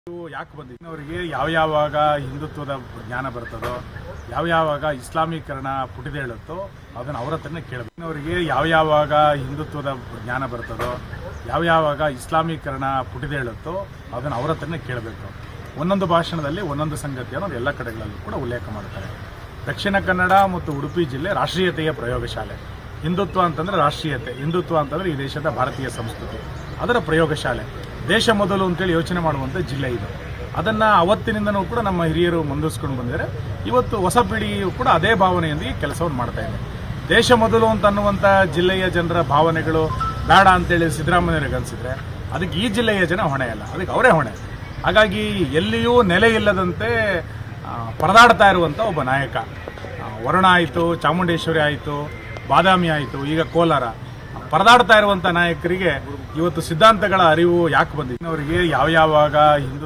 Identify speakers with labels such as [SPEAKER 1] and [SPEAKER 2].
[SPEAKER 1] ಯಾಕೆ ಬಂದಿದೆ ಅವರಿಗೆ ಯಾವ ಯಾವಾಗ ಹಿಂದುತ್ವದ ಜ್ಞಾನ ಬರ್ತದೋ ಯಾವ ಯಾವಾಗ ಇಸ್ಲಾಮೀಕರಣ ಪುಟಿದೇಳುತ್ತೋ ಅದನ್ನು ಅವ್ರ ಹತ್ರನೇ ಕೇಳಬೇಕು ಅವರಿಗೆ ಯಾವ ಯಾವಾಗ ಹಿಂದುತ್ವದ ಜ್ಞಾನ ಬರ್ತದೋ ಯಾವ ಯಾವಾಗ ಇಸ್ಲಾಮೀಕರಣ ಪುಟಿದೇಳುತ್ತೋ ಅದನ್ನು ಅವ್ರ ಹತ್ರನೇ ಕೇಳಬೇಕು ಒಂದೊಂದು ಭಾಷಣದಲ್ಲಿ ಒಂದೊಂದು ಸಂಗತಿಯನ್ನು ಅವ್ರು ಎಲ್ಲ ಕಡೆಗಳಲ್ಲೂ ಕೂಡ ಉಲ್ಲೇಖ ಮಾಡ್ತಾರೆ ದಕ್ಷಿಣ ಕನ್ನಡ ಮತ್ತು ಉಡುಪಿ ಜಿಲ್ಲೆ ರಾಷ್ಟ್ರೀಯತೆಯ ಪ್ರಯೋಗಶಾಲೆ ಹಿಂದುತ್ವ ಅಂತಂದ್ರೆ ರಾಷ್ಟ್ರೀಯತೆ ಹಿಂದುತ್ವ ಅಂತಂದ್ರೆ ಈ ದೇಶದ ಭಾರತೀಯ ಸಂಸ್ಕೃತಿ ಅದರ ಪ್ರಯೋಗಶಾಲೆ ದೇಶ ಮೊದಲು ಅಂತೇಳಿ ಯೋಚನೆ ಮಾಡುವಂಥ ಜಿಲ್ಲೆ ಇದು ಅದನ್ನ ಅವತ್ತಿನಿಂದನೂ ಕೂಡ ನಮ್ಮ ಹಿರಿಯರು ಮುಂದುವರಿಸ್ಕೊಂಡು ಬಂದಿದ್ದಾರೆ ಇವತ್ತು ಹೊಸ ಪೀಳಿಗೆಯು ಕೂಡ ಅದೇ ಭಾವನೆಯೊಂದಿಗೆ ಕೆಲಸವನ್ನು ಮಾಡ್ತಾ ಇದೆ ದೇಶ ಮೊದಲು ಅಂತ ಅನ್ನುವಂಥ ಜಿಲ್ಲೆಯ ಜನರ ಭಾವನೆಗಳು ಬೇಡ ಅಂತೇಳಿ ಸಿದ್ದರಾಮಯ್ಯರಿಗೆ ಅನಿಸಿದ್ರೆ ಅದಕ್ಕೆ ಈ ಜಿಲ್ಲೆಯ ಜನ ಹೊಣೆ ಅಲ್ಲ ಅದಕ್ಕೆ ಅವರೇ ಹೊಣೆ ಹಾಗಾಗಿ ಎಲ್ಲಿಯೂ ನೆಲೆ ಇಲ್ಲದಂತೆ ಆ, ಪರದಾಡ್ತಾ ಇರುವಂಥ ಒಬ್ಬ ನಾಯಕ ಆ, ವರುಣ ಆಯಿತು ಚಾಮುಂಡೇಶ್ವರಿ ಆಯಿತು ಬಾದಾಮಿ ಆಯಿತು ಈಗ ಕೋಲಾರ ಪರದಾಡ್ತಾ ಇರುವಂಥ ನಾಯಕರಿಗೆ ಇವತ್ತು ಸಿದ್ಧಾಂತಗಳ ಅರಿವು ಯಾಕೆ ಬಂದಿದೆ ಅವರಿಗೆ ಯಾವ ಯಾವಾಗ ಹಿಂದೂ